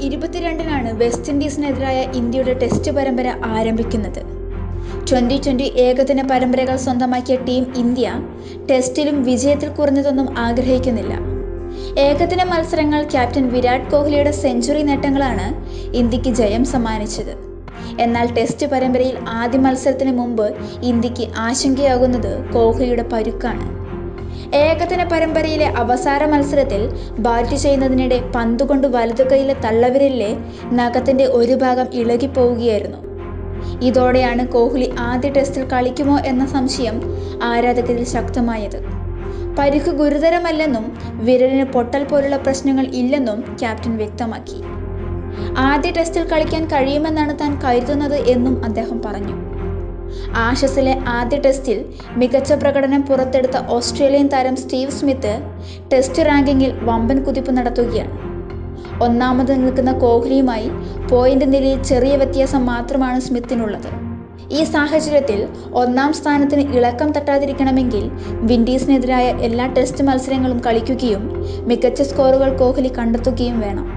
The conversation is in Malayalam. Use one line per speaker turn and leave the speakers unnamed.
ഇരുപത്തിരണ്ടിനാണ് വെസ്റ്റ് ഇൻഡീസിനെതിരായ ഇന്ത്യയുടെ ടെസ്റ്റ് പരമ്പര ആരംഭിക്കുന്നത് ട്വൻ്റി ട്വൻ്റി ഏകദിന പരമ്പരകൾ സ്വന്തമാക്കിയ ടീം ഇന്ത്യ ടെസ്റ്റിലും വിജയത്തിൽ കുറഞ്ഞതൊന്നും ആഗ്രഹിക്കുന്നില്ല ഏകദിന മത്സരങ്ങൾ ക്യാപ്റ്റൻ വിരാട് കോഹ്ലിയുടെ സെഞ്ചുറി നേട്ടങ്ങളാണ് ഇന്ത്യക്ക് ജയം സമ്മാനിച്ചത് എന്നാൽ ടെസ്റ്റ് പരമ്പരയിൽ ആദ്യ മത്സരത്തിന് മുമ്പ് ഇന്ത്യക്ക് ആശങ്കയാകുന്നത് കോഹ്ലിയുടെ പരുക്കാണ് ഏകദിന പരമ്പരയിലെ അവസാന മത്സരത്തിൽ ബാറ്റ് ചെയ്യുന്നതിനിടെ പന്തുകൊണ്ട് വലതു കൈയിലെ തള്ളവിരലിലെ നഖത്തിന്റെ ഒരു ഭാഗം ഇളകിപ്പോവുകയായിരുന്നു ഇതോടെയാണ് കോഹ്ലി ആദ്യ ടെസ്റ്റിൽ കളിക്കുമോ എന്ന സംശയം ആരാധകരിൽ ശക്തമായത് പരിക്ക് ഗുരുതരമല്ലെന്നും വിരലിന് പൊട്ടൽ പോലുള്ള പ്രശ്നങ്ങൾ ഇല്ലെന്നും ക്യാപ്റ്റൻ വ്യക്തമാക്കി ആദ്യ ടെസ്റ്റിൽ കളിക്കാൻ കഴിയുമെന്നാണ് താൻ കരുതുന്നത് എന്നും അദ്ദേഹം പറഞ്ഞു ആഷസിലെ ആദ്യ ടെസ്റ്റിൽ മികച്ച പ്രകടനം പുറത്തെടുത്ത ഓസ്ട്രേലിയൻ താരം സ്റ്റീവ് സ്മിത്ത് ടെസ്റ്റ് റാങ്കിങ്ങിൽ വമ്പൻ കുതിപ്പ് നടത്തുകയാണ് ഒന്നാമത് നിൽക്കുന്ന കോഹ്ലിയുമായി പോയിന്റ് നിലയിൽ ചെറിയ വ്യത്യാസം മാത്രമാണ് സ്മിത്തിനുള്ളത് ഈ സാഹചര്യത്തിൽ ഒന്നാം സ്ഥാനത്തിന് ഇളക്കം തട്ടാതിരിക്കണമെങ്കിൽ വിൻഡീസിനെതിരായ എല്ലാ ടെസ്റ്റ് മത്സരങ്ങളും കളിക്കുകയും മികച്ച സ്കോറുകൾ കോഹ്ലി കണ്ടെത്തുകയും വേണം